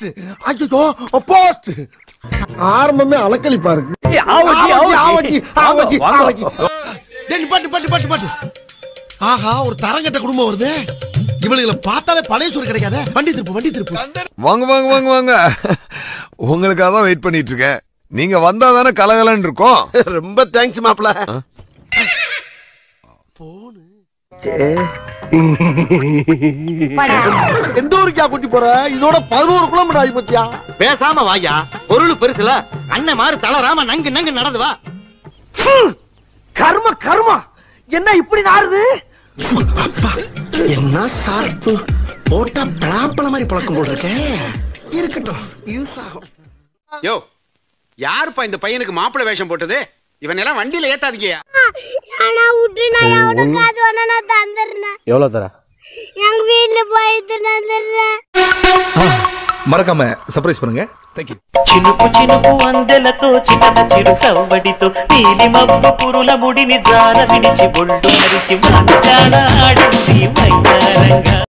Post ஐயோ post ஆரம்பமே அலக்களிப்பா இருக்கு ஆவக்கி, ஆவக்கி, ஆவக்கி, ஆவக்கி. டேய், நிப்பாட்டு, நிப்பாட்டு, நிப்பாட்டு, நிப்பாட்டு. ஆஹா ஒரு தரங்கட்ட குடும்பம் வருது இவளுகளை பார்த்தாவே பழைய சோறு கிடைக்காத வண்டி திருப்பு வண்டி திருப்பு வாங்க வாங்க வாங்க வாங்க உங்களுக்காக தான் வெயிட் பண்ணிட்டு இருக்கேன் நீங்க வந்தா தானே கலகலன்னு இருக்கும் ரொம்ப தேங்க்ஸ் மாப்ள எந்த ஊருக்கா கூட்டி போற இதோட பதினோரு கிலோமீட்டர் ஆகி போச்சியா பேசாம வாயா பொருள் பெருசுல அண்ணன் மாறு தளராம நங்கு நங்கு நடந்து வா கர்ம கர்மா என்ன இப்படி நாறுது என்ன சார்பு போட்டா பலாப்பழ மாதிரி பழக்கம் போல் இருக்கேன் இருக்கட்டும் யூஸ் ஆகும் யோ யாருப்பா இந்த பையனுக்கு மாப்பிள்ளை வேஷம் போட்டது இவன் எல்லாம் வண்டியில ஏத்தாதீங்க ஆனா விட்டு நான் அவனுக்கு காசு வேணா நான் தந்துடுறேன் எவ்வளவு தர எங்க வீட்டுல போய் தந்துடுறேன் மறக்காம சர்ப்ரைஸ் பண்ணுங்க தேங்க்யூ చినుకు చినుకు అందెలతో చిన్న చిరు సవ్వడితో నీలి మబ్బు పురుల ముడిని జార విడిచి ఒళ్ళు మరిచి మంచాల ఆడింది మైదానంగా